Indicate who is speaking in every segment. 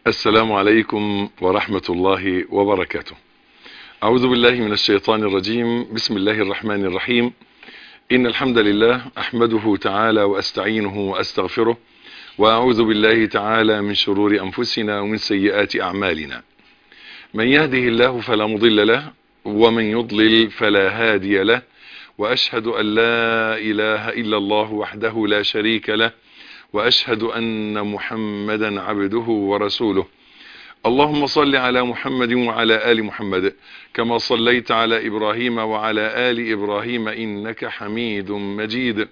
Speaker 1: السلام عليكم ورحمة الله وبركاته أعوذ بالله من الشيطان الرجيم بسم الله الرحمن الرحيم إن الحمد لله أحمده تعالى وأستعينه وأستغفره وأعوذ بالله تعالى من شرور أنفسنا ومن سيئات أعمالنا من يهده الله فلا مضل له ومن يضلل فلا هادي له وأشهد أن لا إله إلا الله وحده لا شريك له وأشهد أن محمدا عبده ورسوله اللهم صل على محمد وعلى آل محمد كما صليت على إبراهيم وعلى آل إبراهيم إنك حميد مجيد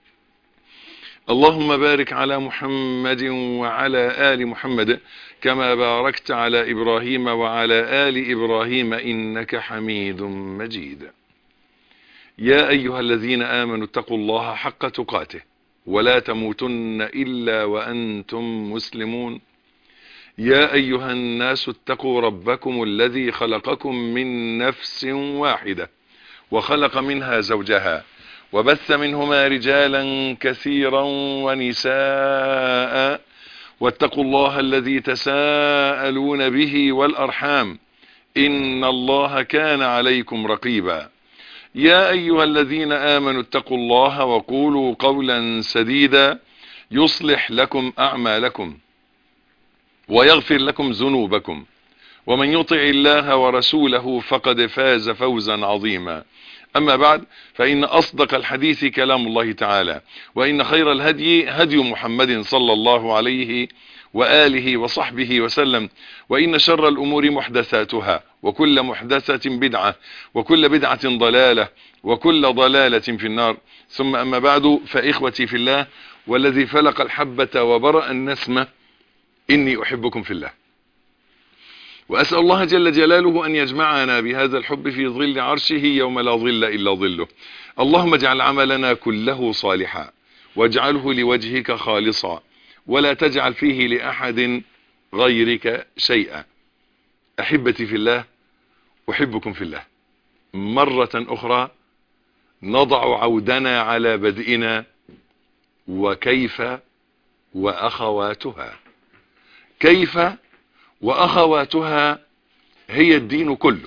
Speaker 1: اللهم بارك على محمد وعلى آل محمد كما باركت على إبراهيم وعلى آل إبراهيم إنك حميد مجيد يا أيها الذين آمنوا اتقوا الله حق تقاته ولا تموتن إلا وأنتم مسلمون يا أيها الناس اتقوا ربكم الذي خلقكم من نفس واحدة وخلق منها زوجها وبث منهما رجالا كثيرا ونساء واتقوا الله الذي تساءلون به والأرحام إن الله كان عليكم رقيبا يا أيها الذين آمنوا اتقوا الله وقولوا قولا سديدا يصلح لكم أعمالكم ويغفر لكم ذنوبكم ومن يطع الله ورسوله فقد فاز فوزا عظيما أما بعد فإن أصدق الحديث كلام الله تعالى وإن خير الهدي هدي محمد صلى الله عليه وآله وصحبه وسلم وإن شر الأمور محدثاتها وكل محدثة بدعة وكل بدعة ضلالة وكل ضلالة في النار ثم أما بعد فإخوتي في الله والذي فلق الحبة وبرأ النسمة إني أحبكم في الله وأسأل الله جل جلاله أن يجمعنا بهذا الحب في ظل عرشه يوم لا ظل إلا ظله اللهم اجعل عملنا كله صالحا واجعله لوجهك خالصا ولا تجعل فيه لأحد غيرك شيئا أحبتي في الله أحبكم في الله مرة أخرى نضع عودنا على بدئنا وكيف وأخواتها كيف وأخواتها هي الدين كله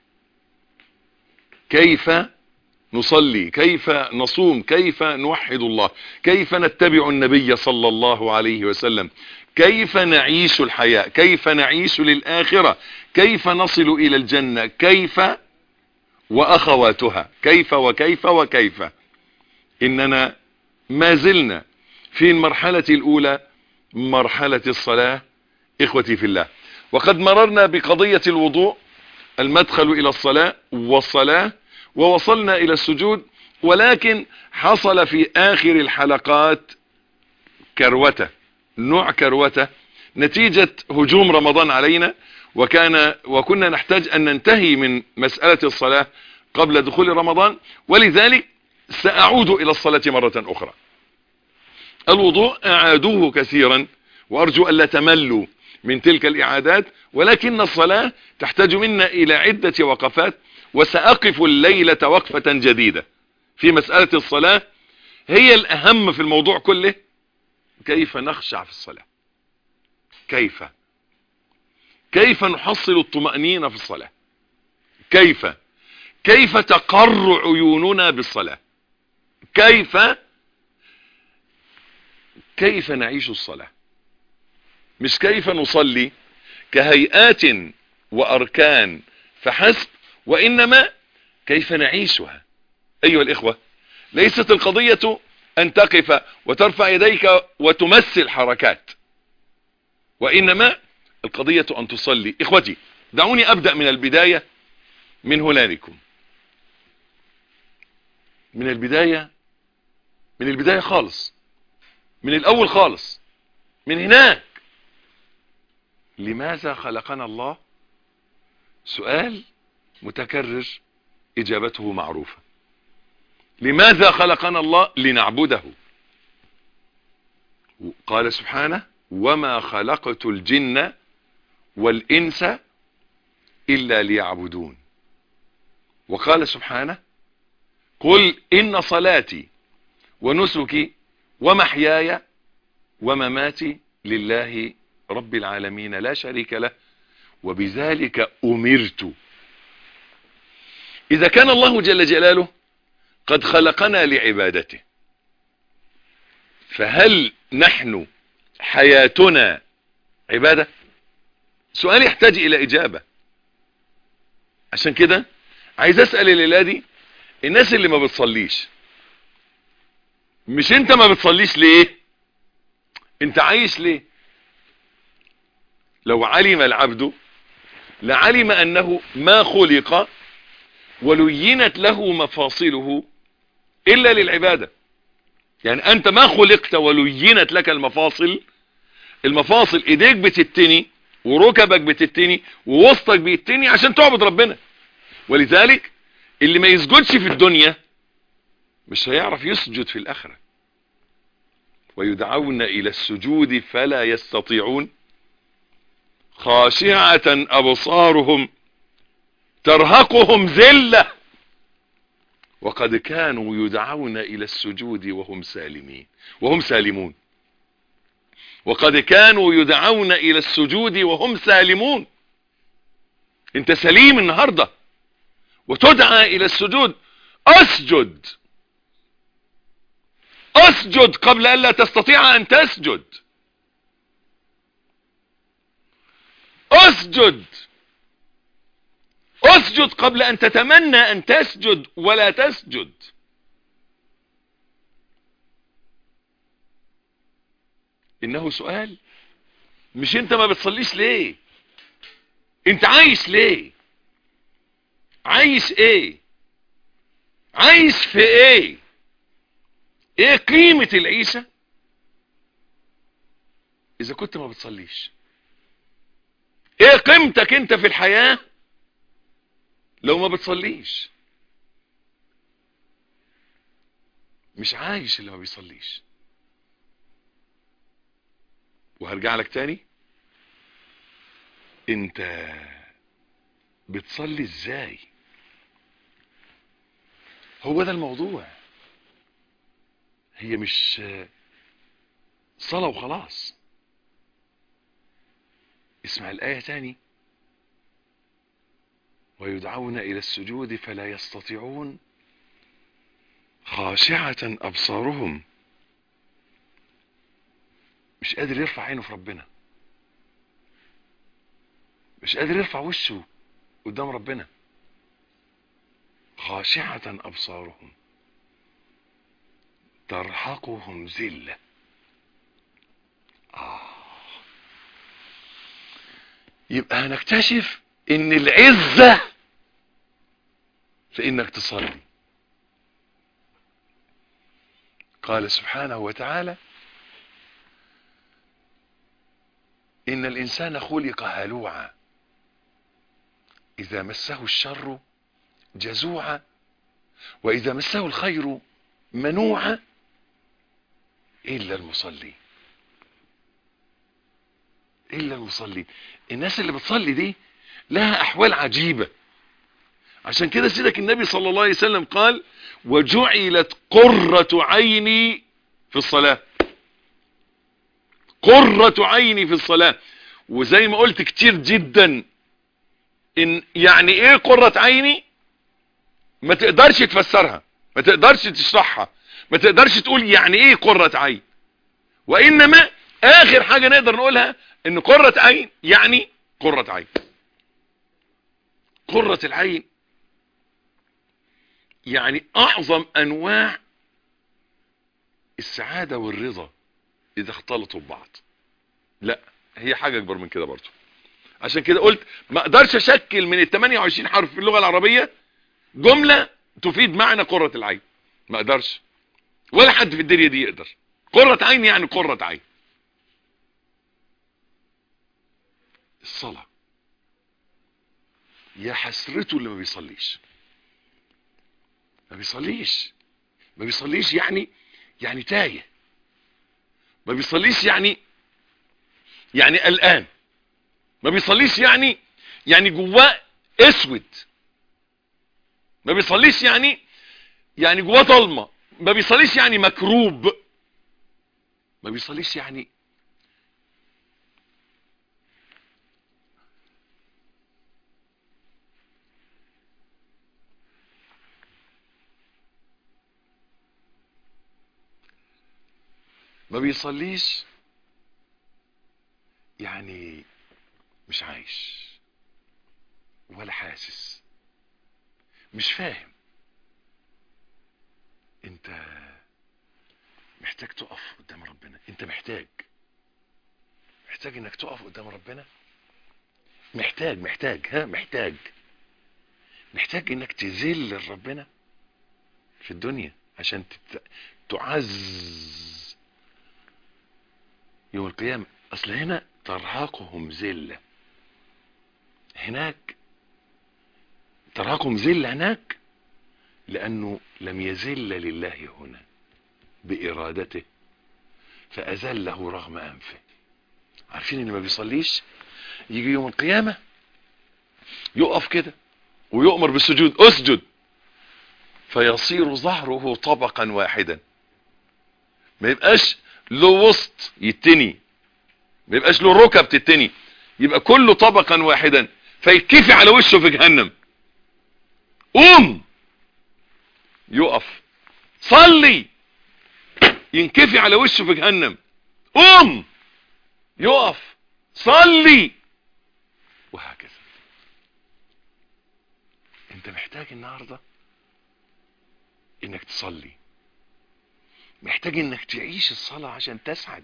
Speaker 1: كيف نصلي كيف نصوم كيف نوحد الله كيف نتبع النبي صلى الله عليه وسلم كيف نعيش الحياة كيف نعيش للآخرة كيف نصل إلى الجنة كيف وأخواتها كيف وكيف وكيف إننا ما زلنا في المرحلة الأولى مرحلة الصلاة إخوتي في الله وقد مررنا بقضية الوضوء المدخل إلى الصلاة والصلاة ووصلنا إلى السجود ولكن حصل في آخر الحلقات كروته نوع كروته نتيجة هجوم رمضان علينا وكان وكنا نحتاج أن ننتهي من مسألة الصلاة قبل دخول رمضان ولذلك سأعود إلى الصلاة مرة أخرى الوضوء أعادوه كثيرا وأرجو ألا تملوا من تلك الإعادات ولكن الصلاة تحتاج منا إلى عدة وقفات وسأقف الليلة وقفة جديدة في مسألة الصلاة هي الأهم في الموضوع كله كيف نخشع في الصلاة كيف كيف نحصل الطمأنينة في الصلاة كيف كيف تقر عيوننا بالصلاة كيف كيف نعيش الصلاة مش كيف نصلي كهيئات وأركان فحسب وإنما كيف نعيشها أيها الإخوة ليست القضية أن تقف وترفع يديك وتمثل حركات وإنما القضية أن تصلي إخوتي دعوني أبدأ من البداية من هنالكم من البداية من البداية خالص من الأول خالص من هناك لماذا خلقنا الله سؤال متكرر إجابته معروفة لماذا خلقنا الله لنعبده قال سبحانه وما خلقت الجن والإنس إلا ليعبدون وقال سبحانه قل إن صلاتي ونسكي ومحياي ومماتي لله رب العالمين لا شريك له وبذلك أمرت إذا كان الله جل جلاله قد خلقنا لعبادته فهل نحن حياتنا عبادة سؤال يحتاج إلى إجابة عشان كده عايز أسأل الليلة دي الناس اللي ما بتصليش مش انت ما بتصليش ليه انت عايش ليه لو علم العبد لعلم انه ما خلق ولينت له مفاصله الا للعبادة يعني انت ما خلقت ولينت لك المفاصل المفاصل ايديك بتتني وركبك بتتني ووسطك بيتني عشان تعبد ربنا ولذلك اللي ما يسجدش في الدنيا مش هيعرف يسجد في الاخرة ويدعون الى السجود فلا يستطيعون خاشعة ابصارهم ترهقهم ذلة وقد كانوا يدعون الى السجود وهم سالمين وهم سالمون وقد كانوا يدعون الى السجود وهم سالمون انت سليم النهاردة وتدعى الى السجود اسجد اسجد قبل ان لا تستطيع ان تسجد اسجد اسجد قبل ان تتمنى ان تسجد ولا تسجد انه سؤال مش انت ما بتصليش ليه انت عايش ليه عايش ايه عايش في ايه ايه قيمة العيشة اذا كنت ما بتصليش ايه قيمتك انت في الحياة لو ما بتصليش مش عايش اللي ما بيصليش وهرجع لك تاني انت بتصلي ازاي هو ده الموضوع هي مش صلاة وخلاص اسمع الآية تاني ويدعون إلى السجود فلا يستطيعون خاشعة أبصارهم مش قادر يرفع عينه في ربنا مش قادر يرفع وشه قدام ربنا خاشعة أبصارهم ترهقهم ذلة آه. يبقى هنكتشف ان العزة في انك تصلي قال سبحانه وتعالى ان الانسان خلق هلوعا اذا مسه الشر جزوعا واذا مسه الخير منوعا الا المصلي الا المصلي الناس اللي بتصلي دي لها احوال عجيبة عشان كده سيدك النبي صلى الله عليه وسلم قال وجعلت قرة عيني في الصلاة قرة عيني في الصلاة وزي ما قلت كتير جدا ان يعني ايه قرة عيني ما تقدرش تفسرها ما تقدرش تشرحها ما تقدرش تقول يعني ايه قرة عين وانما اخر حاجة نقدر نقولها ان قرة عين يعني قرة عين قرة العين يعني اعظم انواع السعادة والرضا اذا اختلطوا ببعض لا هي حاجة اكبر من كده برضو عشان كده قلت ما اقدرش اشكل من ال 28 حرف في اللغة العربية جملة تفيد معنى قرة العين ما اقدرش ولا حد في الدنيا دي يقدر قرة عين يعني قرة عين الصلاة يا حسرته اللي ما بيصليش ما بيصليش ما بيصليش يعني يعني تايه ما بيصليش يعني يعني قلقان ما بيصليش يعني يعني جواه اسود ما بيصليش يعني يعني جواه ظلمه ما بيصليش يعني مكروب ما بيصليش يعني ما بيصليش يعني مش عايش ولا حاسس مش فاهم انت محتاج تقف قدام ربنا انت محتاج محتاج انك تقف قدام ربنا محتاج محتاج ها محتاج محتاج انك تذل لربنا في الدنيا عشان تت... تعز يوم القيامة اصل هنا ترهقهم ذلة هناك ترهقهم ذلة هناك لانه لم يذل لله هنا بارادته فاذله رغم انفه عارفين اللي ما بيصليش يجي يوم القيامة يقف كده ويؤمر بالسجود اسجد فيصير ظهره طبقا واحدا ما يبقاش له وسط يتني ما يبقاش له ركب تتني يبقى كله طبقا واحدا فيتكفي على وشه في جهنم قوم يقف صلي ينكفي على وشه في جهنم قوم يقف صلي وهكذا انت محتاج النهارده انك تصلي محتاج انك تعيش الصلاة عشان تسعد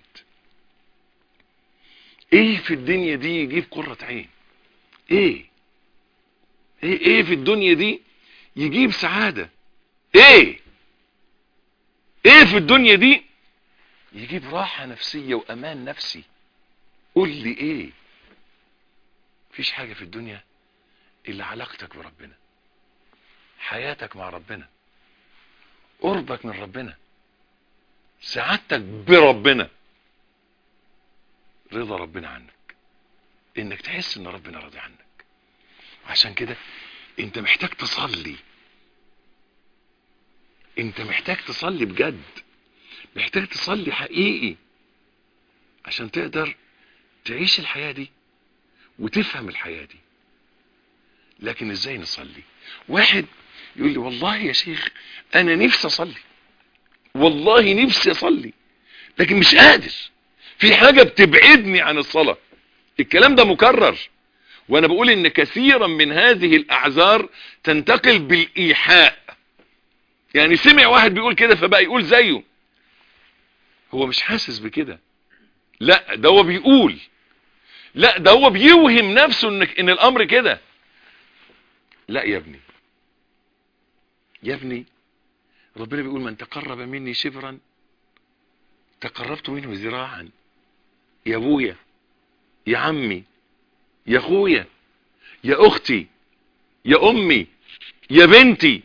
Speaker 1: ايه في الدنيا دي يجيب قرة عين ايه ايه ايه في الدنيا دي يجيب سعادة ايه ايه في الدنيا دي يجيب راحة نفسية وامان نفسي قول لي ايه مفيش حاجة في الدنيا الا علاقتك بربنا حياتك مع ربنا قربك من ربنا سعادتك بربنا رضا ربنا عنك انك تحس ان ربنا راضي عنك عشان كده انت محتاج تصلي انت محتاج تصلي بجد محتاج تصلي حقيقي عشان تقدر تعيش الحياة دي وتفهم الحياة دي لكن ازاي نصلي واحد يقول لي والله يا شيخ انا نفسي اصلي والله نفسي اصلي لكن مش قادر في حاجة بتبعدني عن الصلاة الكلام ده مكرر وانا بقول ان كثيرا من هذه الاعذار تنتقل بالايحاء يعني سمع واحد بيقول كده فبقى يقول زيه هو مش حاسس بكده لا ده هو بيقول لا ده هو بيوهم نفسه انك ان الامر كده لا يا ابني يا ابني ربنا بيقول من تقرب مني شبرا تقربت منه ذراعا يا ابويا يا عمي يا اخويا يا اختي يا امي يا بنتي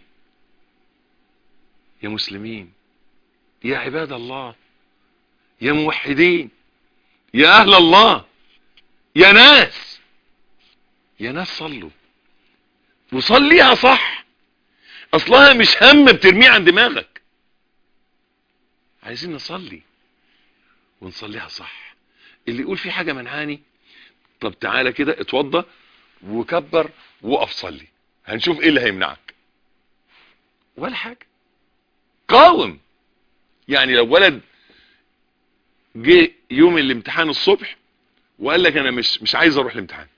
Speaker 1: يا مسلمين يا عباد الله يا موحدين يا اهل الله يا ناس يا ناس صلوا وصليها صح اصلها مش هم بترميه عن دماغك عايزين نصلي ونصليها صح اللي يقول في حاجة منعاني طب تعالى كده اتوضى وكبر وقف صلي هنشوف ايه اللي هيمنعك ولا حاجة قاوم يعني لو ولد جه يوم الامتحان الصبح وقال لك انا مش مش عايز اروح الامتحان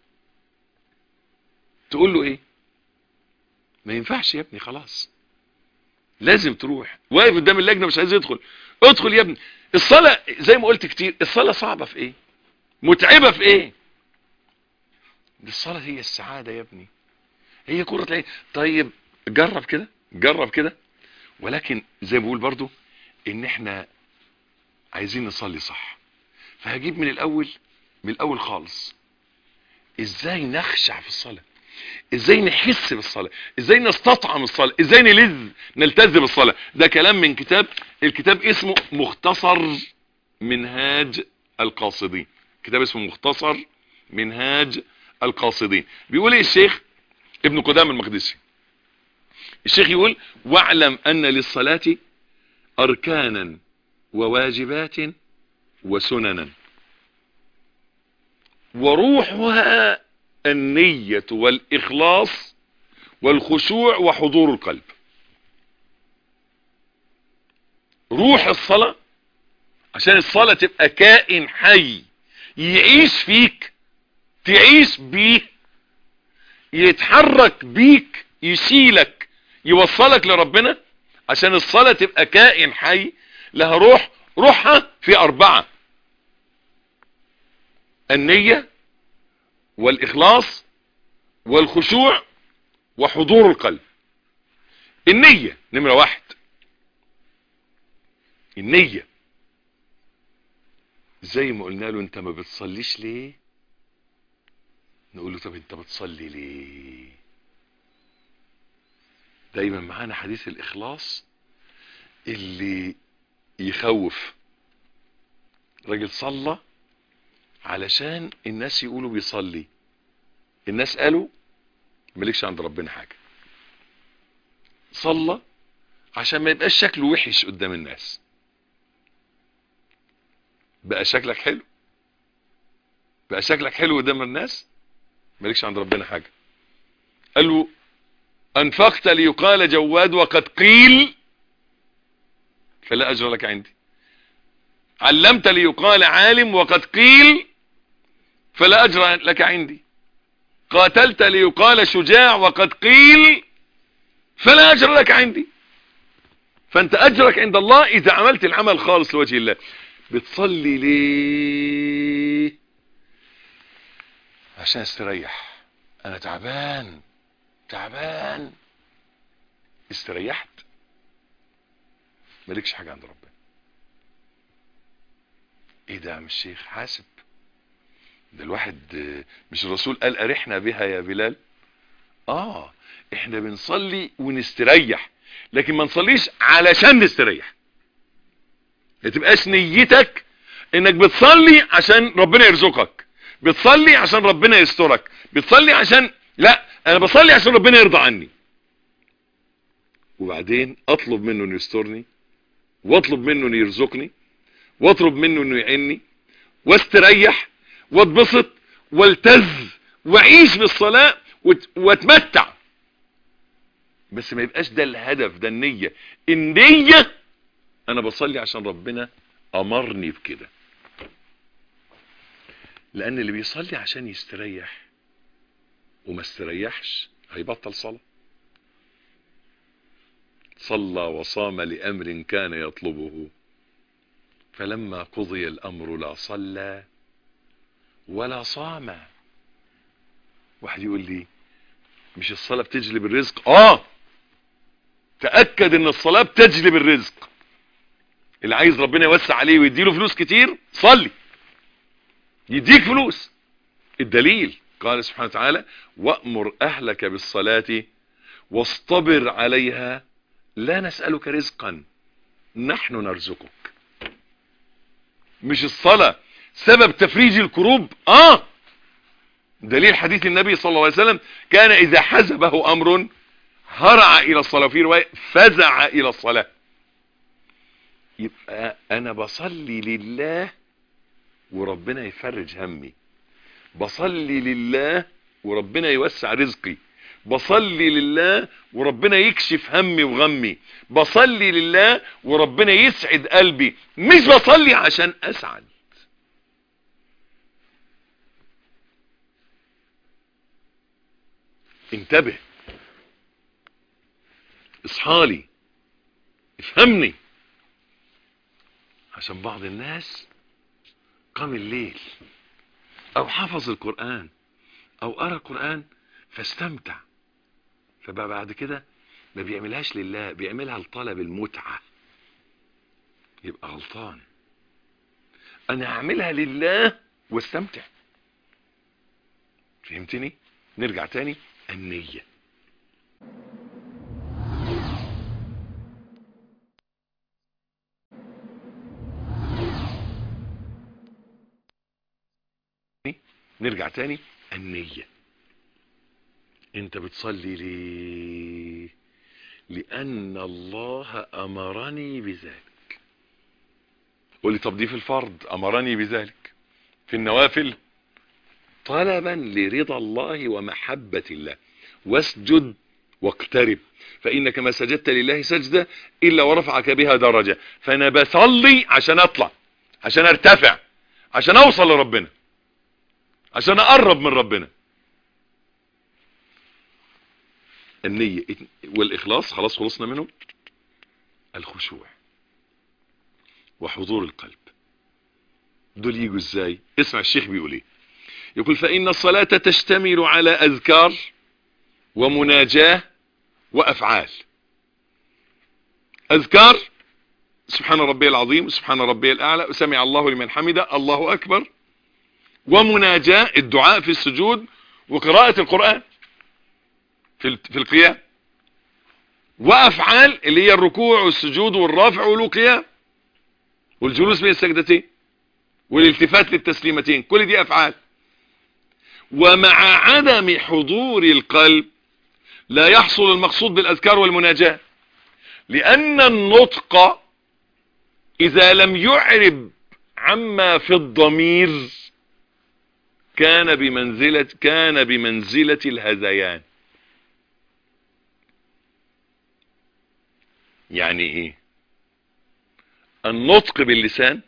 Speaker 1: تقول له ايه ما ينفعش يا ابني خلاص لازم تروح واقف قدام اللجنه مش عايز يدخل ادخل يا ابني الصلاه زي ما قلت كتير الصلاه صعبه في ايه متعبه في ايه دي الصلاه هي السعاده يا ابني هي كره العين طيب جرب كده جرب كده ولكن زي ما بقول برضو ان احنا عايزين نصلي صح فهجيب من الاول من الاول خالص ازاي نخشع في الصلاه ازاي نحس بالصلاة ازاي نستطعم الصلاة ازاي نلذ نلتذ بالصلاة ده كلام من كتاب الكتاب اسمه مختصر منهاج القاصدين كتاب اسمه مختصر منهاج القاصدين بيقول ايه الشيخ ابن قدام المقدسي الشيخ يقول واعلم ان للصلاة اركانا وواجبات وسننا وروحها النية والإخلاص والخشوع وحضور القلب روح الصلاة عشان الصلاة تبقى كائن حي يعيش فيك تعيش بيه يتحرك بيك يشيلك يوصلك لربنا عشان الصلاة تبقى كائن حي لها روح روحها في أربعة النية والإخلاص والخشوع وحضور القلب النية نمرة واحد النية زي ما قلنا له انت ما بتصليش ليه نقول له طب انت بتصلي ليه دايما معانا حديث الاخلاص اللي يخوف راجل صلى علشان الناس يقولوا بيصلي الناس قالوا مالكش عند ربنا حاجة صلى عشان ما يبقاش شكله وحش قدام الناس بقى شكلك حلو بقى شكلك حلو قدام الناس مالكش عند ربنا حاجة قال له انفقت ليقال جواد وقد قيل فلا اجر لك عندي علمت ليقال عالم وقد قيل فلا اجر لك عندي قاتلت ليقال شجاع وقد قيل فلا اجر لك عندي فانت اجرك عند الله اذا عملت العمل خالص لوجه الله بتصلي ليه عشان استريح انا تعبان تعبان استريحت مالكش حاجة عند ربنا ايه ده يا عم الشيخ حاسب ده الواحد مش الرسول قال ارحنا بها يا بلال اه احنا بنصلي ونستريح لكن ما نصليش علشان نستريح ما تبقاش نيتك انك بتصلي عشان ربنا يرزقك بتصلي عشان ربنا يسترك بتصلي عشان لا انا بصلي عشان ربنا يرضى عني وبعدين اطلب منه انه يسترني واطلب منه انه يرزقني واطلب منه انه يعيني واستريح واتبسط والتز واعيش بالصلاة واتمتع بس ما يبقاش ده الهدف ده النية النية انا بصلي عشان ربنا امرني بكده لان اللي بيصلي عشان يستريح وما استريحش هيبطل صلاة صلى وصام لأمر كان يطلبه فلما قضي الأمر لا صلى ولا صام واحد يقول لي مش الصلاة بتجلب الرزق اه تأكد ان الصلاة بتجلب الرزق اللي عايز ربنا يوسع عليه ويديله فلوس كتير صلي يديك فلوس الدليل قال سبحانه وتعالى وأمر أهلك بالصلاة واصطبر عليها لا نسألك رزقا نحن نرزقك مش الصلاة سبب تفريج الكروب آه دليل حديث النبي صلى الله عليه وسلم كان إذا حزبه أمر هرع إلى الصلاة في رواية فزع إلى الصلاة يبقى أنا بصلي لله وربنا يفرج همي بصلي لله وربنا يوسع رزقي بصلي لله وربنا يكشف همي وغمي بصلي لله وربنا يسعد قلبي مش بصلي عشان اسعد انتبه اصحالي افهمني عشان بعض الناس قام الليل او حفظ القرآن او قرأ القرآن فاستمتع فبقى بعد كده ما بيعملهاش لله بيعملها لطلب المتعة يبقى غلطان انا هعملها لله واستمتع فهمتني نرجع تاني النية نرجع تاني النية انت بتصلي ليه لان الله امرني بذلك قول لي طب دي في الفرض امرني بذلك في النوافل طلبا لرضا الله ومحبة الله واسجد واقترب فانك ما سجدت لله سجدة الا ورفعك بها درجة فانا بصلي عشان اطلع عشان ارتفع عشان اوصل لربنا عشان اقرب من ربنا النية والاخلاص خلاص خلصنا منهم الخشوع وحضور القلب دول يجوا ازاي اسمع الشيخ بيقول ايه يقول فإن الصلاة تشتمل على أذكار ومناجاة وأفعال أذكار سبحان ربي العظيم سبحان ربي الأعلى سمع الله لمن حمده الله أكبر ومناجاة الدعاء في السجود وقراءة القرآن في في القيام وأفعال اللي هي الركوع والسجود والرافع والقيام والجلوس بين السجدتين والالتفات للتسليمتين كل دي أفعال ومع عدم حضور القلب لا يحصل المقصود بالأذكار والمناجاة لأن النطق إذا لم يعرب عما في الضمير كان بمنزلة كان بمنزلة الهذيان يعني ايه النطق باللسان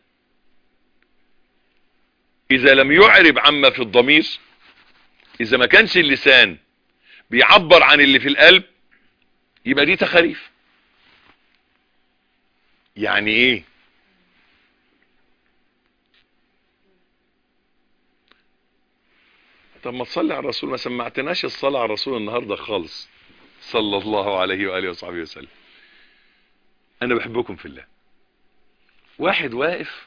Speaker 1: اذا لم يعرب عما في الضمير اذا ما كانش اللسان بيعبر عن اللي في القلب يبقى دي تخاريف يعني ايه طب ما تصلي على الرسول ما سمعتناش الصلاة على الرسول النهاردة خالص صلى الله عليه وآله وصحبه وسلم انا بحبكم في الله واحد واقف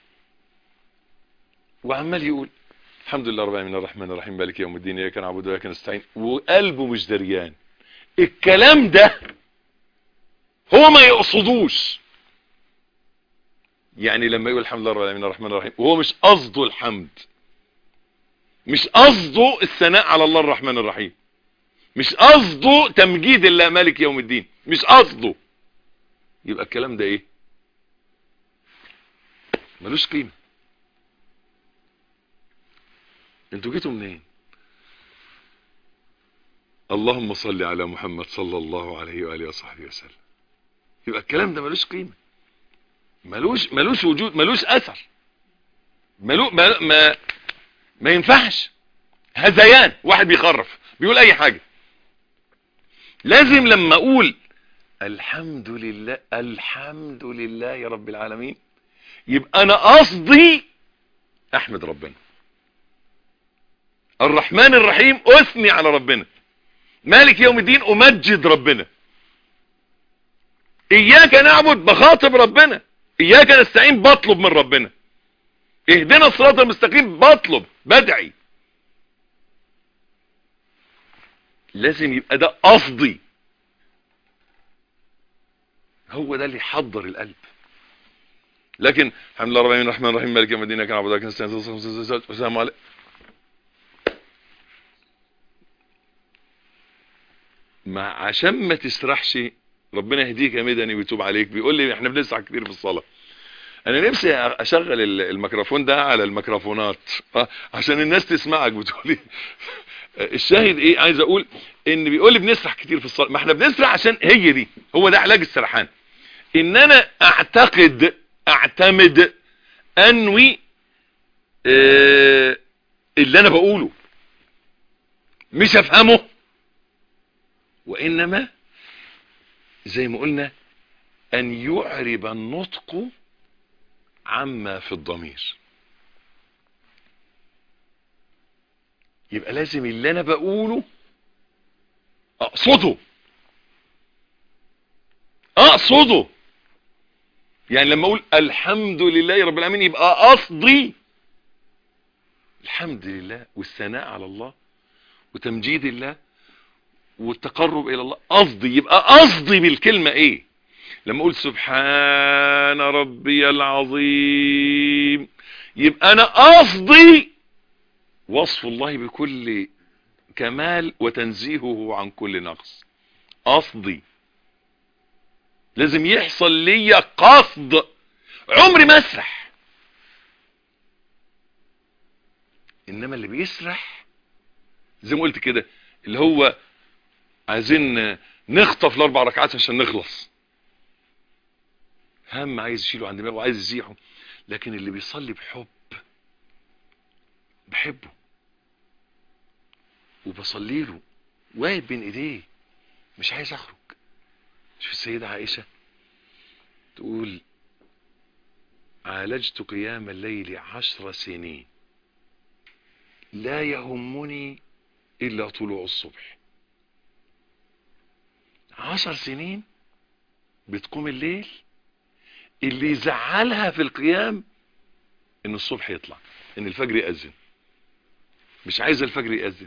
Speaker 1: وعمال يقول الحمد لله رب العالمين الرحمن الرحيم مالك يوم الدين اياك نعبد واياك نستعين وقلبه مش دريان الكلام ده هو ما يقصدوش يعني لما يقول الحمد لله رب العالمين الرحمن الرحيم وهو مش قصده الحمد مش قصده الثناء على الله الرحمن الرحيم مش قصده تمجيد الله مالك يوم الدين مش قصده يبقى الكلام ده ايه ملوش قيمة انتوا جيتوا منين اللهم صل على محمد صلى الله عليه وآله وصحبه وسلم يبقى الكلام ده ملوش قيمة ملوش ملوش وجود ملوش اثر ملو ما ما, ما ينفعش هذيان واحد بيخرف بيقول اي حاجة لازم لما اقول الحمد لله الحمد لله يا رب العالمين يبقى انا قصدي احمد ربنا الرحمن الرحيم اثني على ربنا مالك يوم الدين امجد ربنا اياك نعبد بخاطب ربنا اياك نستعين بطلب من ربنا اهدنا الصراط المستقيم بطلب بدعي لازم يبقى ده قصدي هو ده اللي يحضر القلب لكن الحمد لله رب العالمين الرحمن الرحيم مالك يوم الدين كان عبد الله نستعين والسلام عليكم ما عشان ما تسرحش ربنا يهديك يا مدني ويتوب عليك بيقول لي احنا بنسرح كتير في الصلاه انا نفسي اشغل الميكروفون ده على الميكروفونات عشان الناس تسمعك بتقولي الشاهد ايه عايز اقول ان بيقول لي بنسرح كتير في الصلاه ما احنا بنسرح عشان هي دي هو ده علاج السرحان ان انا اعتقد اعتمد انوي اه اللي انا بقوله مش افهمه وانما زي ما قلنا ان يعرب النطق عما في الضمير يبقى لازم اللي انا بقوله اقصده اقصده يعني لما اقول الحمد لله رب العالمين يبقى قصدي الحمد لله والثناء على الله وتمجيد الله والتقرب الى الله قصدي يبقى قصدي بالكلمة ايه لما اقول سبحان ربي العظيم يبقى انا قصدي وصف الله بكل كمال وتنزيهه عن كل نقص قصدي لازم يحصل لي قصد عمري ما اسرح انما اللي بيسرح زي ما قلت كده اللي هو عايزين نخطف الاربع ركعات عشان نخلص هم عايز يشيله عن دماغه وعايز يزيحه لكن اللي بيصلي بحب بحبه وبصلي له واقف بين ايديه مش عايز اخرج شوف السيدة عائشة تقول عالجت قيام الليل عشر سنين لا يهمني الا طلوع الصبح عشر سنين بتقوم الليل اللي يزعلها في القيام ان الصبح يطلع ان الفجر يأذن مش عايز الفجر يأذن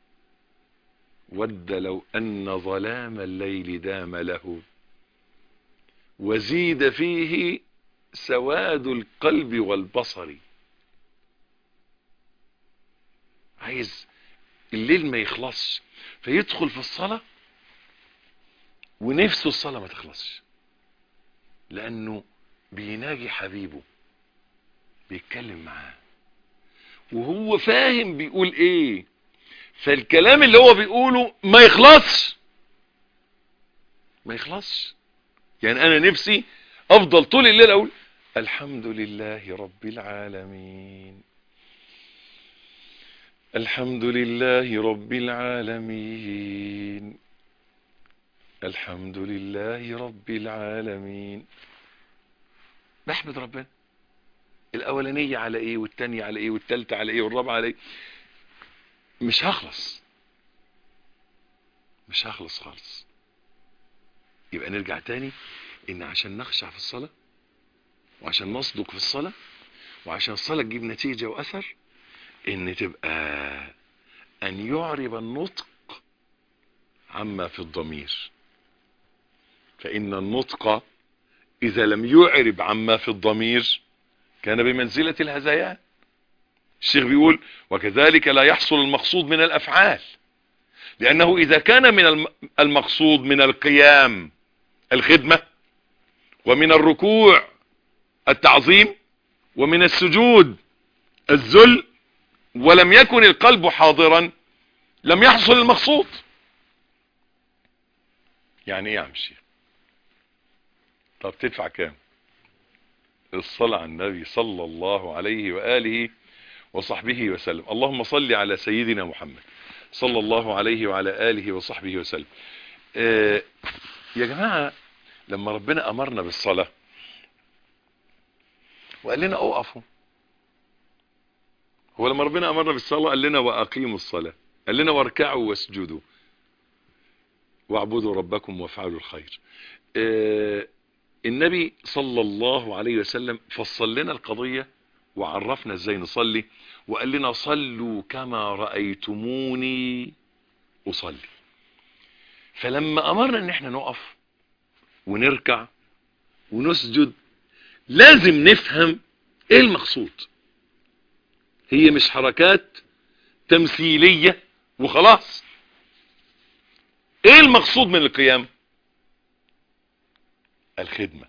Speaker 1: ود لو ان ظلام الليل دام له وزيد فيه سواد القلب والبصر عايز الليل ما يخلصش فيدخل في الصلاة ونفسه الصلاة ما تخلصش لانه بيناجي حبيبه بيتكلم معاه وهو فاهم بيقول ايه فالكلام اللي هو بيقوله ما يخلصش ما يخلصش يعني انا نفسي افضل طول الليل اقول الحمد لله رب العالمين الحمد لله رب العالمين الحمد لله رب العالمين بحمد ربنا الاولانية على ايه والتانية على ايه والتالتة على ايه والرابعة على ايه مش هخلص مش هخلص خالص يبقى نرجع تاني ان عشان نخشع في الصلاة وعشان نصدق في الصلاة وعشان الصلاة تجيب نتيجة واثر ان تبقى ان يعرب النطق عما في الضمير فان النطق اذا لم يعرب عما في الضمير كان بمنزلة الهزيان الشيخ بيقول وكذلك لا يحصل المقصود من الافعال لانه اذا كان من المقصود من القيام الخدمة ومن الركوع التعظيم ومن السجود الذل ولم يكن القلب حاضرا لم يحصل المقصود يعني ايه يا عم الشيخ طب تدفع كام الصلاة على النبي صلى الله عليه وآله وصحبه وسلم اللهم صل على سيدنا محمد صلى الله عليه وعلى آله وصحبه وسلم آه يا جماعة لما ربنا أمرنا بالصلاة وقال لنا أوقفوا هو لما ربنا أمرنا بالصلاة قال لنا وأقيموا الصلاة قال لنا واركعوا واسجدوا واعبدوا ربكم وافعلوا الخير آه النبي صلى الله عليه وسلم فصل لنا القضية وعرفنا ازاي نصلي وقال لنا صلوا كما رأيتموني أصلي فلما أمرنا ان احنا نقف ونركع ونسجد لازم نفهم ايه المقصود هي مش حركات تمثيلية وخلاص ايه المقصود من القيام الخدمة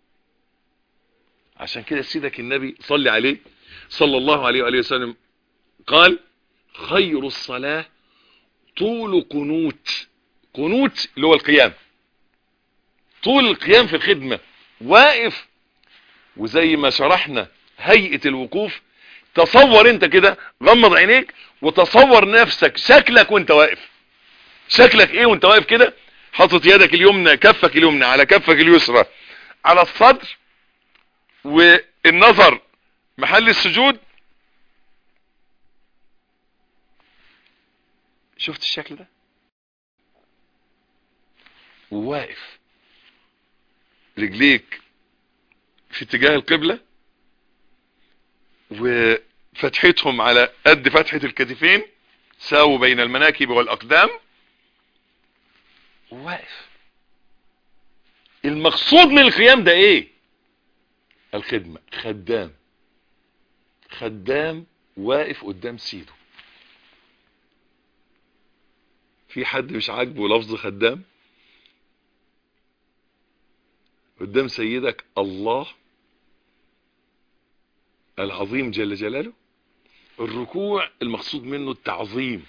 Speaker 1: عشان كده سيدك النبي صلي عليه صلى الله عليه وآله وسلم قال خير الصلاة طول قنوت قنوت اللي هو القيام طول القيام في الخدمة واقف وزي ما شرحنا هيئة الوقوف تصور انت كده غمض عينيك وتصور نفسك شكلك وانت واقف شكلك ايه وانت واقف كده حاطط يدك اليمنى كفك اليمنى على كفك اليسرى على الصدر والنظر محل السجود شفت الشكل ده وواقف رجليك في اتجاه القبلة وفتحتهم على قد فتحة الكتفين ساووا بين المناكب والأقدام واقف المقصود من القيام ده ايه الخدمة خدام خدام واقف قدام سيده في حد مش عاجبه لفظ خدام قدام سيدك الله العظيم جل جلاله الركوع المقصود منه التعظيم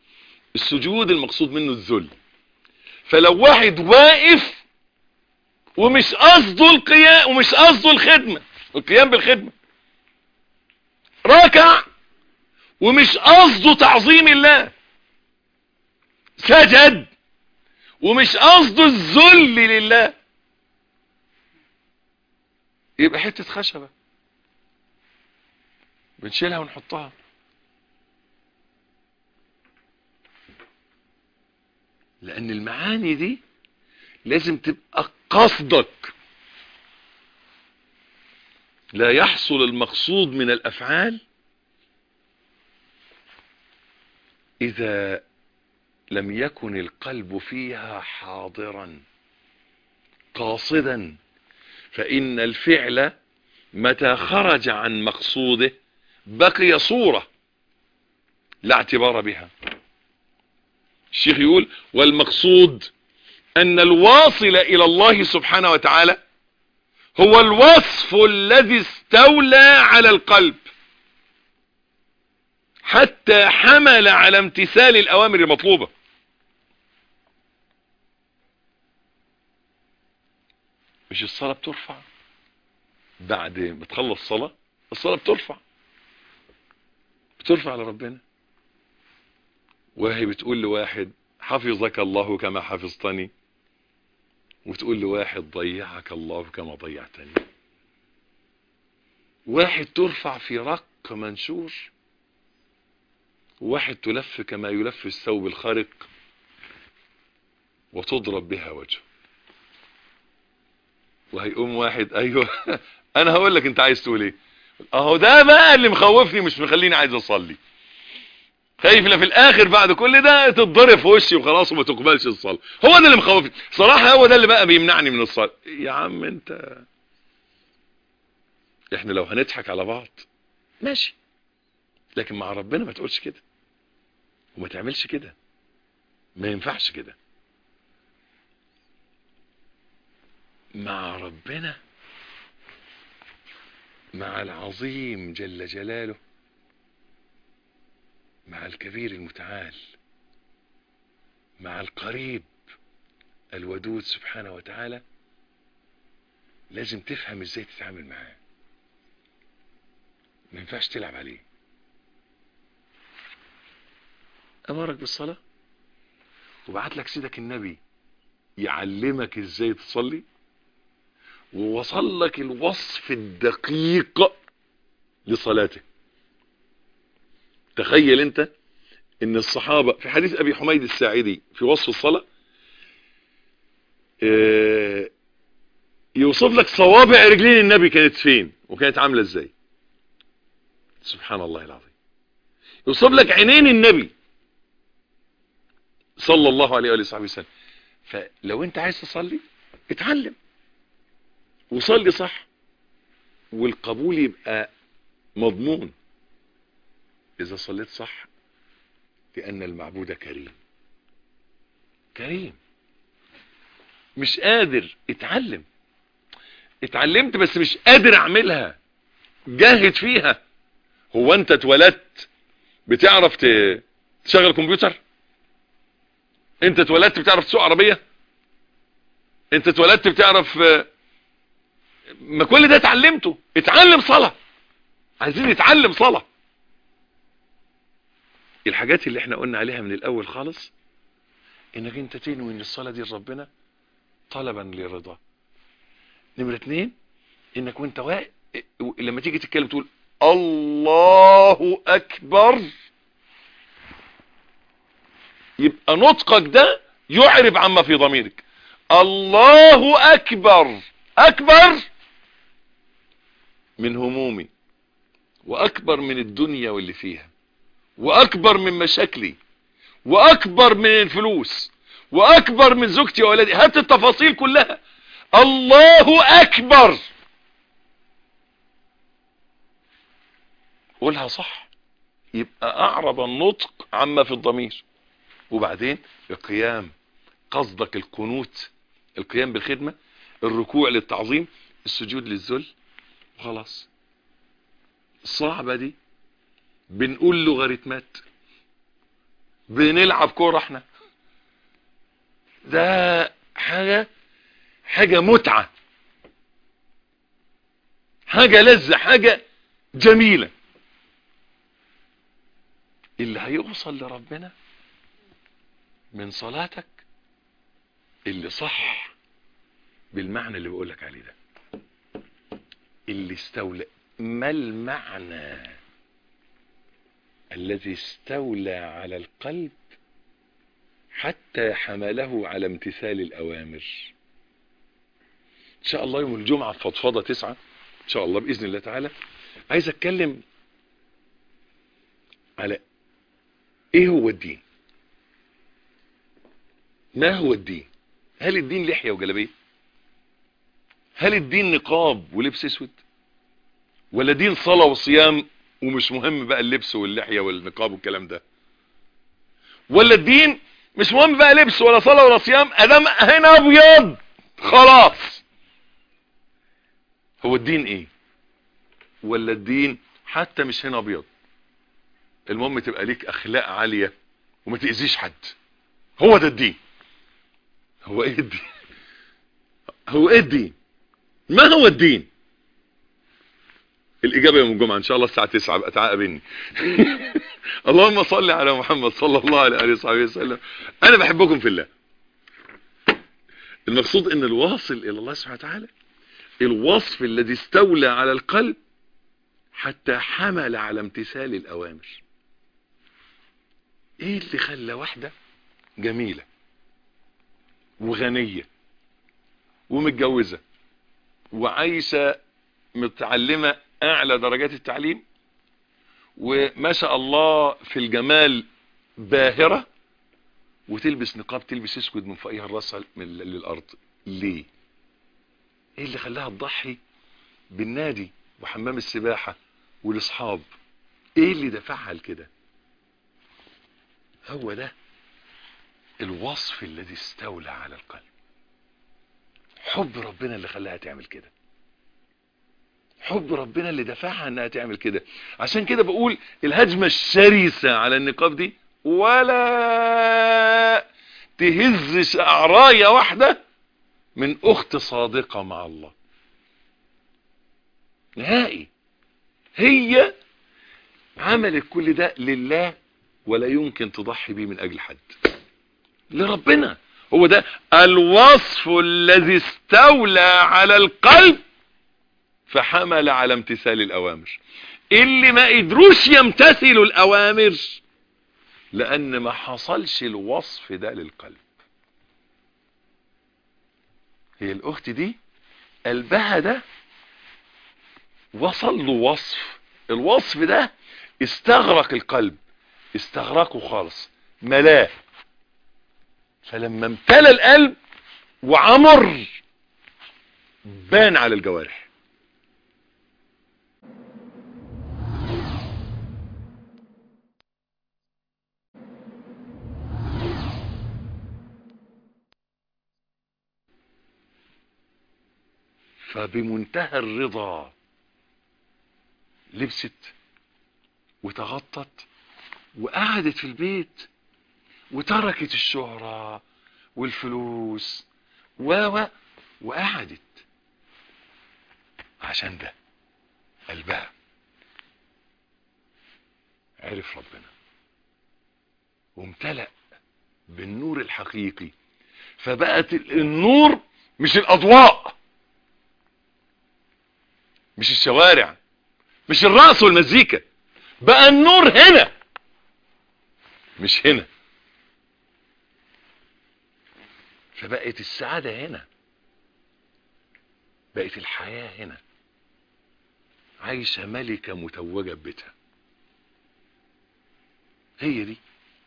Speaker 1: السجود المقصود منه الذل فلو واحد واقف ومش قصده القيام ومش قصده الخدمة القيام بالخدمة ركع ومش قصده تعظيم الله سجد ومش قصده الذل لله يبقى حتة خشبة بنشيلها ونحطها لان المعاني دي لازم تبقى قصدك لا يحصل المقصود من الافعال اذا لم يكن القلب فيها حاضرا قاصدا فان الفعل متى خرج عن مقصوده بقي صورة لا اعتبار بها الشيخ يقول والمقصود ان الواصل الى الله سبحانه وتعالى هو الوصف الذي استولى على القلب حتى حمل على امتثال الاوامر المطلوبة مش الصلاة بترفع بعد ما تخلص صلاة الصلاة بترفع بترفع لربنا وهي بتقول لواحد حفظك الله كما حفظتني وتقول لواحد ضيعك الله كما ضيعتني واحد ترفع في رق منشور واحد تلف كما يلف الثوب الخارق وتضرب بها وجهه وهيقوم واحد ايوه انا هقول لك انت عايز تقول ايه اهو ده بقى اللي مخوفني مش مخليني عايز اصلي خايف لا في الاخر بعد كل ده تتضرب في وشي وخلاص وما تقبلش الصلاه هو ده اللي مخوفني صراحه هو ده اللي بقى بيمنعني من الصلاه يا عم انت احنا لو هنضحك على بعض ماشي لكن مع ربنا ما تقولش كده وما تعملش كده ما ينفعش كده مع ربنا مع العظيم جل جلاله مع الكبير المتعال مع القريب الودود سبحانه وتعالى لازم تفهم ازاي تتعامل معاه ما ينفعش تلعب عليه امرك بالصلاة وبعت لك سيدك النبي يعلمك ازاي تصلي ووصل لك الوصف الدقيق لصلاته تخيل انت ان الصحابة في حديث ابي حميد الساعدي في وصف الصلاة اه يوصف لك صوابع رجلين النبي كانت فين وكانت عاملة ازاي سبحان الله العظيم يوصف لك عينين النبي صلى الله عليه وآله وصحبه وسلم فلو انت عايز تصلي اتعلم وصلي صح والقبول يبقى مضمون اذا صليت صح لان المعبود كريم كريم مش قادر اتعلم اتعلمت بس مش قادر اعملها جاهد فيها هو انت اتولدت بتعرف تشغل كمبيوتر انت اتولدت بتعرف تسوق عربية انت اتولدت بتعرف ما كل ده اتعلمته اتعلم صلاة عايزين نتعلم صلاة الحاجات اللي احنا قلنا عليها من الاول خالص انك انت تنوي ان الصلاة دي لربنا طلبا لرضا نمرة اتنين انك وانت واقف لما تيجي تتكلم تقول الله اكبر يبقى نطقك ده يعرب عما في ضميرك الله اكبر اكبر من همومي واكبر من الدنيا واللي فيها واكبر من مشاكلي واكبر من الفلوس واكبر من زوجتي واولادي هات التفاصيل كلها الله اكبر قولها صح يبقى اعرب النطق عما في الضمير وبعدين القيام قصدك القنوت القيام بالخدمة الركوع للتعظيم السجود للذل وخلاص صعبة دي بنقول لوغاريتمات بنلعب كورة احنا ده حاجة حاجة متعة حاجة لذة حاجة جميلة اللي هيوصل لربنا من صلاتك اللي صح بالمعنى اللي بقولك عليه ده اللي استولى ما المعنى الذي استولى على القلب حتى حمله على امتثال الأوامر إن شاء الله يوم الجمعة في فضفضة تسعة إن شاء الله بإذن الله تعالى عايز أتكلم على إيه هو الدين ما هو الدين هل الدين لحية وجلبية هل الدين نقاب ولبس اسود ولا دين صلاة وصيام ومش مهم بقى اللبس واللحية والنقاب والكلام ده ولا الدين مش مهم بقى لبس ولا صلاة ولا صيام ادام هنا ابيض خلاص هو الدين ايه ولا الدين حتى مش هنا ابيض المهم تبقى ليك اخلاق عالية وما تأذيش حد هو ده الدين هو ايه الدين هو ايه الدين ما هو الدين الإجابة يوم الجمعة إن شاء الله الساعة 9 بقى تعاقبني اللهم صل على محمد صلى الله عليه وآله وصحبه وسلم أنا بحبكم في الله المقصود أن الواصل إلى الله سبحانه وتعالى الوصف الذي استولى على القلب حتى حمل على امتثال الأوامر إيه اللي خلى واحدة جميلة وغنية ومتجوزة وعايشة متعلمة اعلى درجات التعليم وما شاء الله في الجمال باهرة وتلبس نقاب تلبس اسود من فوقها الراس للارض ليه ايه اللي خلاها تضحي بالنادي وحمام السباحة والاصحاب ايه اللي دفعها لكده هو ده الوصف الذي استولى على القلب حب ربنا اللي خلاها تعمل كده حب ربنا اللي دفعها انها تعمل كده عشان كده بقول الهجمة الشرسة على النقاب دي ولا تهز شعراية واحدة من اخت صادقة مع الله نهائي هي عملت كل ده لله ولا يمكن تضحي بيه من اجل حد لربنا هو ده الوصف الذي استولى على القلب فحمل على امتثال الأوامر اللي ما قدروش يمتثلوا الأوامر لأن ما حصلش الوصف ده للقلب هي الأخت دي قلبها ده وصل له وصف الوصف ده استغرق القلب استغرقه خالص ملاه فلما امتلى القلب وعمر بان على الجوارح فبمنتهى الرضا لبست وتغطت وقعدت في البيت وتركت الشهرة والفلوس و وقعدت عشان ده قلبها عرف ربنا وامتلأ بالنور الحقيقي فبقت النور مش الأضواء مش الشوارع مش الرأس والمزيكا بقى النور هنا مش هنا فبقت السعادة هنا بقت الحياة هنا عايشة ملكة متوجة ببيتها هي دي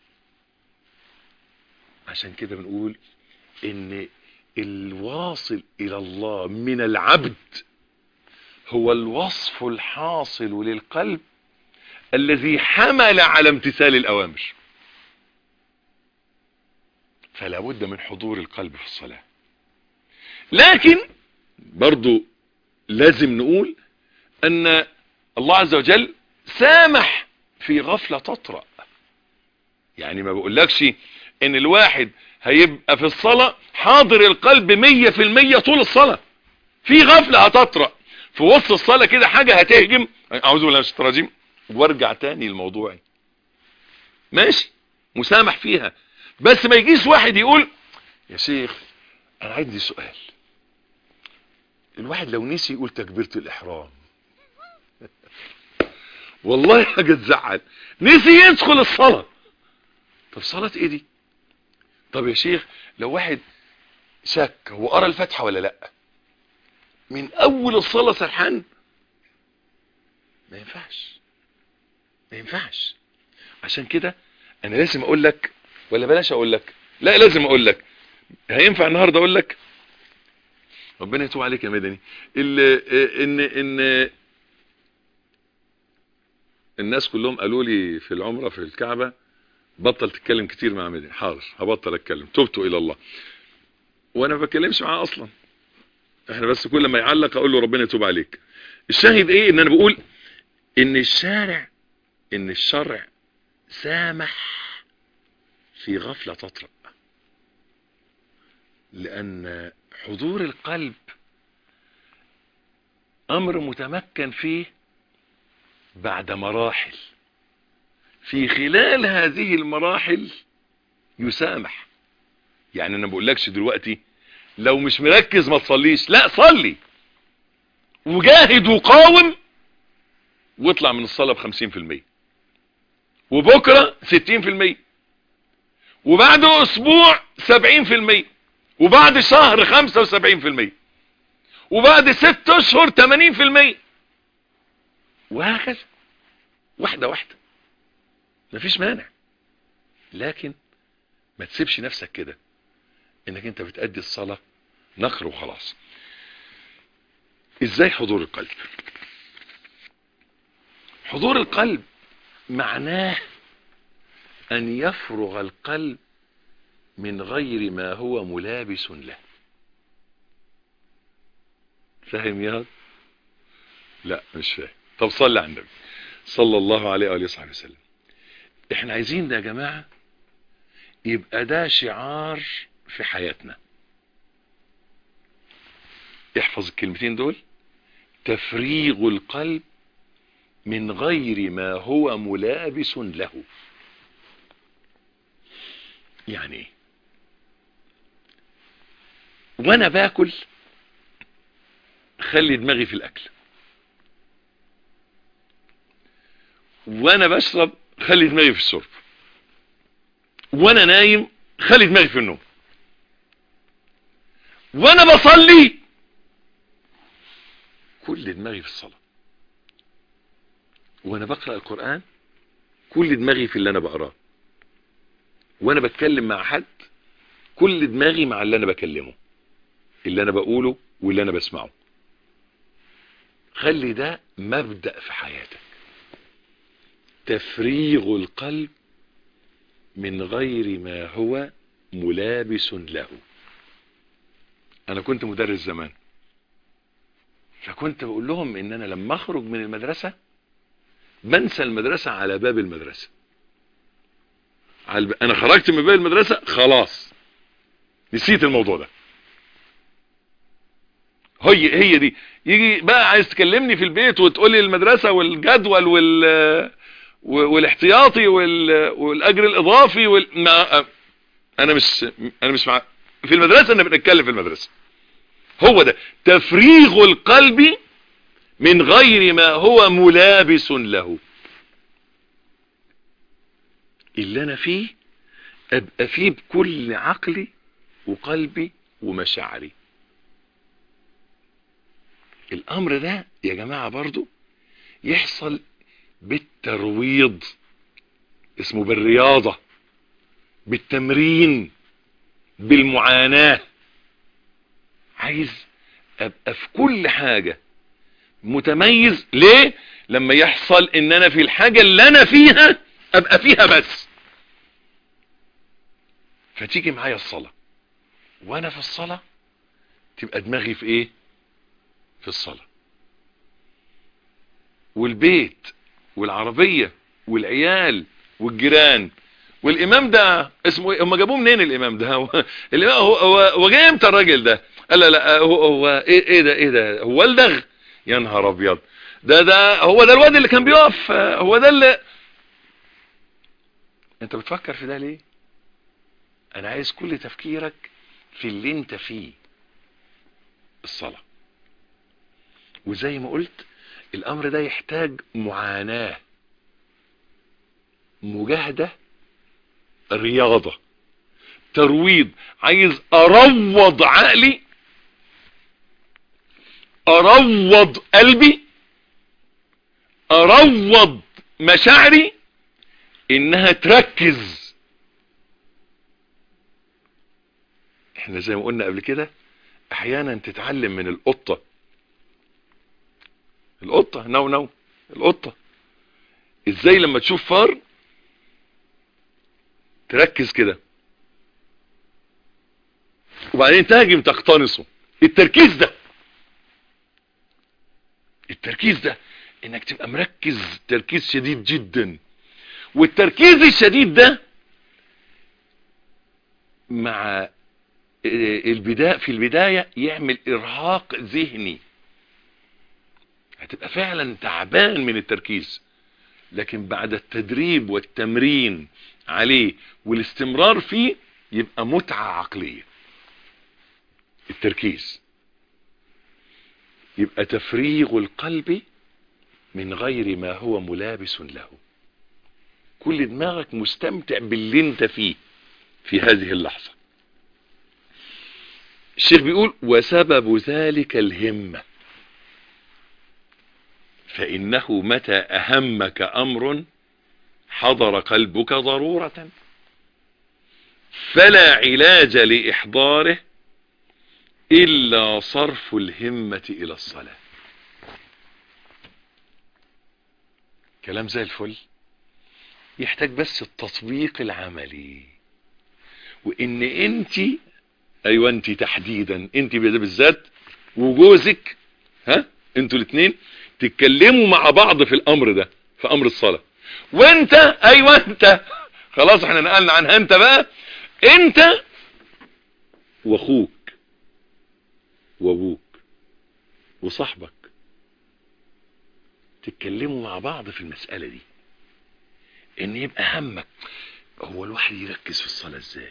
Speaker 1: عشان كده بنقول ان الواصل الى الله من العبد هو الوصف الحاصل للقلب الذي حمل على امتثال الأوامر فلا بد من حضور القلب في الصلاة لكن برضو لازم نقول أن الله عز وجل سامح في غفلة تطرأ يعني ما بقولكش ان الواحد هيبقى في الصلاة حاضر القلب مية في المية طول الصلاة في غفلة هتطرأ في وسط الصلاة كده حاجة هتهجم اعوذ بالله من الشيطان الرجيم وارجع تاني لموضوعي ماشي مسامح فيها بس ما يجيش واحد يقول يا شيخ انا عندي سؤال الواحد لو نسي يقول تكبيرة الاحرام والله حاجة تزعل نسي يدخل الصلاة طب صلاة ايه دي طب يا شيخ لو واحد شك هو قرا الفاتحة ولا لا من اول الصلاة سرحان ما ينفعش ما ينفعش عشان كده انا لازم اقول لك ولا بلاش اقول لك لا لازم اقول لك هينفع النهارده اقول لك ربنا يتوب عليك يا مدني ان ان الناس كلهم قالوا لي في العمره في الكعبه بطل تتكلم كتير مع مدني حاضر هبطل اتكلم تبت الى الله وانا ما بتكلمش معاه اصلا احنا بس كل ما يعلق اقول له ربنا يتوب عليك الشاهد ايه ان انا بقول ان الشارع ان الشرع سامح في غفلة تطرأ لان حضور القلب امر متمكن فيه بعد مراحل في خلال هذه المراحل يسامح يعني انا بقولكش دلوقتي لو مش مركز ما تصليش لا صلي وجاهد وقاوم واطلع من الصلاة بخمسين في المية وبكرة ستين في المية وبعد اسبوع سبعين في المية وبعد شهر خمسة وسبعين في المية وبعد ست اشهر تمانين في المية وهكذا واحدة واحدة مفيش مانع لكن ما تسيبش نفسك كده انك انت بتأدي الصلاة نقر وخلاص ازاي حضور القلب حضور القلب معناه ان يفرغ القلب من غير ما هو ملابس له فاهم يا لا مش فاهم طب صلي على النبي صلى الله عليه وآله وصحبه وسلم احنا عايزين ده يا جماعة يبقى ده شعار في حياتنا احفظ الكلمتين دول تفريغ القلب من غير ما هو ملابس له يعني ايه وانا باكل خلي دماغي في الاكل وانا بشرب خلي دماغي في الشرب وانا نايم خلي دماغي في النوم وانا بصلي كل دماغي في الصلاة وانا بقرأ القرآن كل دماغي في اللي انا بقراه وانا بتكلم مع حد كل دماغي مع اللي انا بكلمه اللي انا بقوله واللي انا بسمعه خلي ده مبدأ في حياتك تفريغ القلب من غير ما هو ملابس له انا كنت مدرس زمان فكنت بقول لهم ان انا لما اخرج من المدرسة بنسى المدرسة على باب المدرسة انا خرجت من باب المدرسة خلاص نسيت الموضوع ده هي هي دي يجي بقى عايز تكلمني في البيت وتقول لي المدرسة والجدول وال والاحتياطي وال... والاجر الاضافي وال... ما... انا مش انا مش مع في المدرسة انا بنتكلم في المدرسة هو ده تفريغ القلب من غير ما هو ملابس له اللي انا فيه ابقى فيه بكل عقلي وقلبي ومشاعري الامر ده يا جماعة برضو يحصل بالترويض اسمه بالرياضة بالتمرين بالمعاناة عايز ابقى في كل حاجة متميز ليه لما يحصل ان انا في الحاجة اللي انا فيها ابقى فيها بس فتيجي معايا الصلاة وانا في الصلاة تبقى دماغي في ايه في الصلاة والبيت والعربية والعيال والجيران والامام ده اسمه ايه هم جابوه منين الامام ده هو الامام هو هو, هو جاي امتى الراجل ده قال لا لا هو, هو ايه, ايه ده ايه ده هو ولدغ يا نهار ابيض ده ده هو ده الواد اللي كان بيقف هو ده اللي انت بتفكر في ده ليه انا عايز كل تفكيرك في اللي انت فيه الصلاة وزي ما قلت الامر ده يحتاج معاناة مجاهدة رياضة ترويض عايز اروض عقلي اروض قلبي اروض مشاعري انها تركز احنا زي ما قلنا قبل كده احيانا تتعلم من القطة القطة نو نو القطة ازاي لما تشوف فار تركز كده وبعدين تهاجم تقتنصه التركيز ده التركيز ده انك تبقى مركز تركيز شديد جدا والتركيز الشديد ده مع البداية في البداية يعمل ارهاق ذهني هتبقى فعلا تعبان من التركيز لكن بعد التدريب والتمرين عليه والاستمرار فيه يبقى متعة عقلية التركيز يبقى تفريغ القلب من غير ما هو ملابس له كل دماغك مستمتع باللي انت فيه في هذه اللحظة الشيخ بيقول وسبب ذلك الهمة فإنه متى أهمك أمر حضر قلبك ضرورة فلا علاج لإحضاره إلا صرف الهمة إلى الصلاة كلام زي الفل يحتاج بس التطبيق العملي وإن أنت أيوة أنت تحديدا أنت بالذات وجوزك ها أنتوا الاثنين تتكلموا مع بعض في الأمر ده في أمر الصلاة وأنت أيوة أنت خلاص احنا نقلنا عن أنت بقى أنت وأخوك وابوك وصاحبك تتكلموا مع بعض في المسألة دي ان يبقى همك هو الواحد يركز في الصلاة ازاي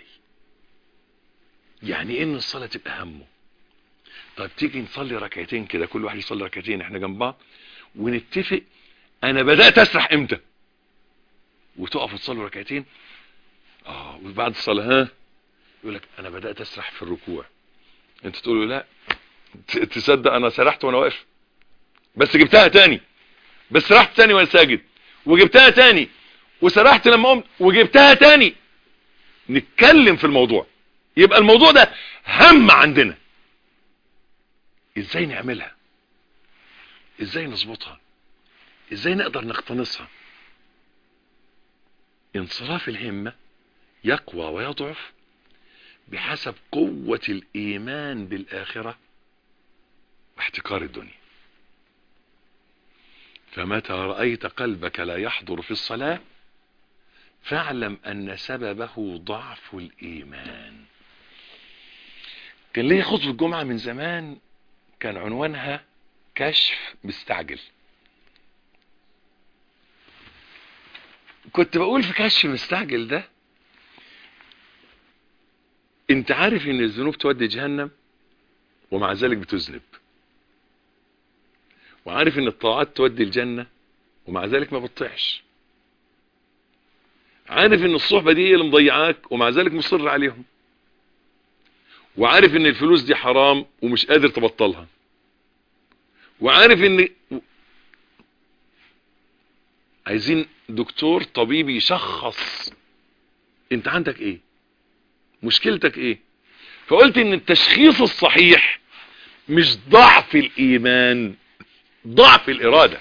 Speaker 1: يعني ان الصلاة تبقى همه طب تيجي نصلي ركعتين كده كل واحد يصلي ركعتين احنا جنب بعض ونتفق انا بدأت اسرح امتى وتقف تصلي ركعتين اه وبعد الصلاة ها يقول لك انا بدأت اسرح في الركوع انت تقول له لا تصدق انا سرحت وانا واقف بس جبتها تاني بس سرحت تاني وانا ساجد وجبتها تاني وسرحت لما قمت وجبتها تاني نتكلم في الموضوع يبقى الموضوع ده هم عندنا ازاي نعملها ازاي نظبطها ازاي نقدر نقتنصها انصراف الهمة يقوى ويضعف بحسب قوة الإيمان بالآخرة واحتقار الدنيا فمتى رأيت قلبك لا يحضر في الصلاة فاعلم أن سببه ضعف الإيمان كان ليه خطبة الجمعة من زمان كان عنوانها كشف مستعجل كنت بقول في كشف مستعجل ده انت عارف ان الذنوب تودي جهنم ومع ذلك بتذنب وعارف ان الطاعات تودي الجنة ومع ذلك ما بتطيعش عارف ان الصحبة دي هي اللي مضيعاك ومع ذلك مصر عليهم وعارف ان الفلوس دي حرام ومش قادر تبطلها وعارف ان عايزين دكتور طبيب يشخص انت عندك ايه مشكلتك ايه فقلت ان التشخيص الصحيح مش ضعف الايمان ضعف الارادة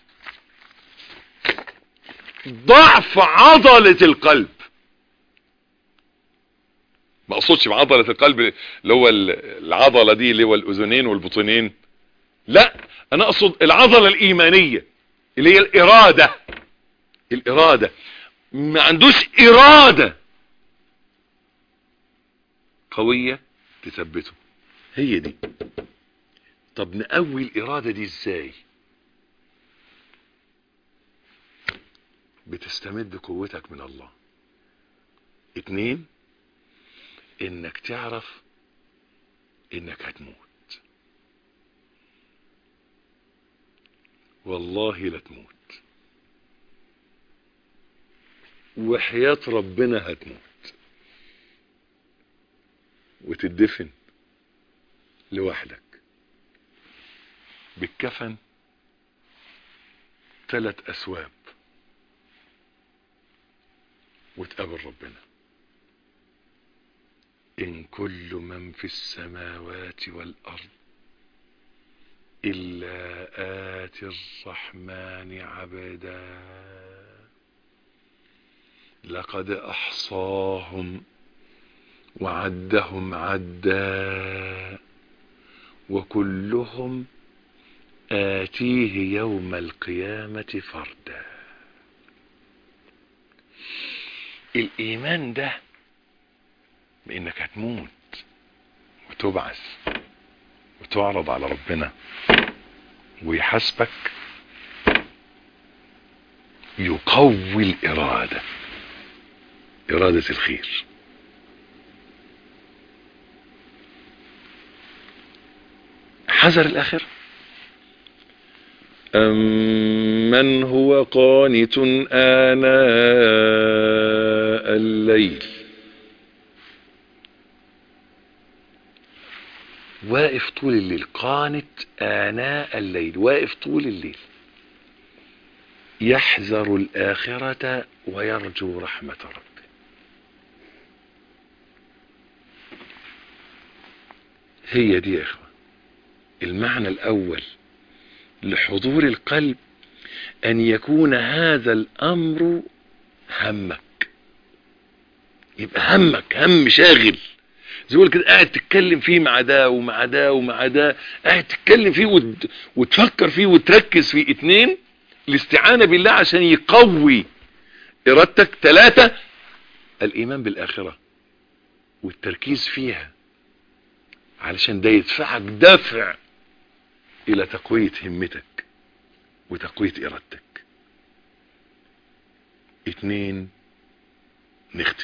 Speaker 1: ضعف عضلة القلب ما اقصدش بعضلة القلب اللي هو العضلة دي اللي هو الاذنين والبطنين لا انا اقصد العضلة الايمانية اللي هي الارادة الارادة ما عندوش ارادة قوية تثبته هي دي طب نقوي الإرادة دي ازاي بتستمد قوتك من الله اتنين انك تعرف انك هتموت والله لا تموت وحياة ربنا هتموت وتدفن لوحدك بالكفن ثلاث أسواب وتقابل ربنا إن كل من في السماوات والأرض إلا آتي الرحمن عبدا لقد أحصاهم وعدهم عدا وكلهم آتيه يوم القيامة فردا الإيمان ده بإنك هتموت وتبعث وتعرض على ربنا ويحاسبك يقوي الإرادة إرادة الخير حذر الآخر أمن هو قانت آناء الليل واقف طول الليل قانت آناء الليل واقف طول الليل يحذر الآخرة ويرجو رحمة ربه هي دي يا إخوة المعنى الأول لحضور القلب أن يكون هذا الأمر همك يبقى همك هم شاغل زي ما كده قاعد تتكلم فيه مع ده ومع ده ومع ده قاعد تتكلم فيه وت... وتفكر فيه وتركز فيه اتنين الاستعانة بالله عشان يقوي ارادتك ثلاثة الايمان بالاخرة والتركيز فيها علشان ده يدفعك دفع الى تقوية همتك وتقوية ارادتك اتنين نختم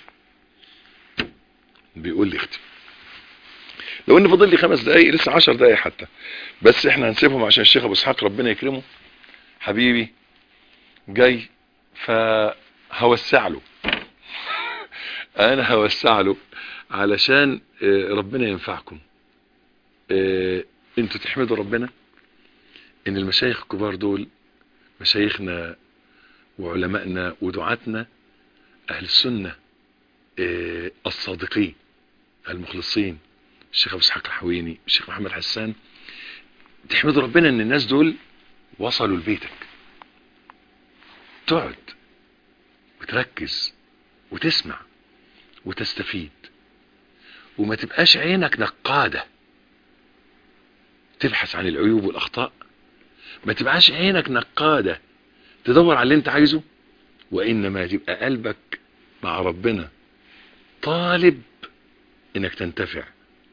Speaker 1: بيقول لي اختم لو ان فاضل لي خمس دقايق لسه عشر دقايق حتى بس احنا هنسيبهم عشان الشيخ ابو اسحاق ربنا يكرمه حبيبي جاي فهوسع له انا هوسع له علشان ربنا ينفعكم انتوا تحمدوا ربنا ان المشايخ الكبار دول مشايخنا وعلمائنا ودعاتنا اهل السنة الصادقين المخلصين الشيخ ابو اسحاق الحويني الشيخ محمد حسان تحمدوا ربنا ان الناس دول وصلوا لبيتك تقعد وتركز وتسمع وتستفيد وما تبقاش عينك نقادة تبحث عن العيوب والاخطاء ما تبقاش عينك نقادة تدور على اللي انت عايزه وانما تبقى قلبك مع ربنا طالب انك تنتفع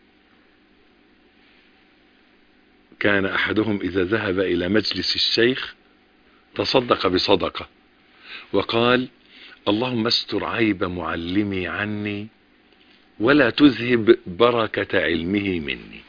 Speaker 1: كان احدهم اذا ذهب الى مجلس الشيخ تصدق بصدقة وقال اللهم استر عيب معلمي عني ولا تذهب بركة علمه مني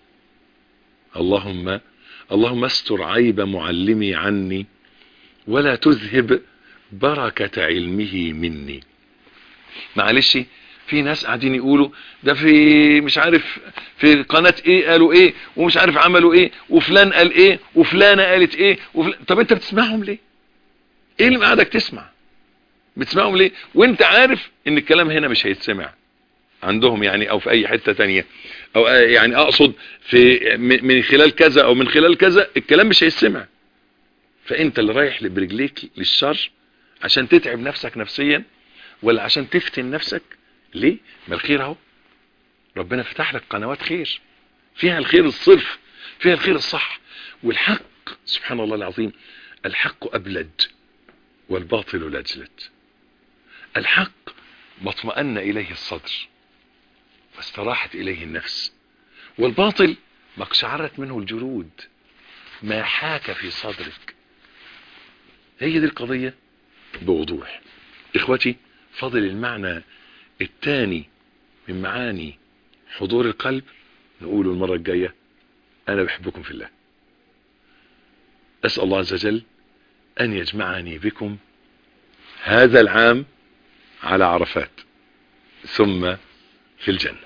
Speaker 1: اللهم اللهم استر عيب معلمي عني ولا تذهب بركة علمه مني معلش في ناس قاعدين يقولوا ده في مش عارف في قناة ايه قالوا ايه ومش عارف عملوا ايه وفلان قال ايه وفلانة قالت ايه وفلان طب انت بتسمعهم ليه ايه اللي قاعدك تسمع بتسمعهم ليه وانت عارف ان الكلام هنا مش هيتسمع عندهم يعني او في اي حتة تانية او يعني اقصد في من خلال كذا او من خلال كذا الكلام مش هيتسمع فانت اللي رايح برجليك للشر عشان تتعب نفسك نفسيا ولا عشان تفتن نفسك ليه ما الخير اهو ربنا فتح لك قنوات خير فيها الخير الصرف فيها الخير الصح والحق سبحان الله العظيم الحق أبلج والباطل لجلج الحق ما اطمأن إليه الصدر واستراحت إليه النفس والباطل ما اقشعرت منه الجلود ما حاك في صدرك هي دي القضية بوضوح اخوتي فضل المعنى الثاني من معاني حضور القلب نقوله المرة الجاية انا بحبكم في الله اسأل الله عز وجل ان يجمعني بكم هذا العام على عرفات ثم في الجنة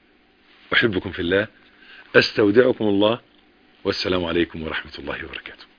Speaker 1: احبكم في الله استودعكم الله والسلام عليكم ورحمة الله وبركاته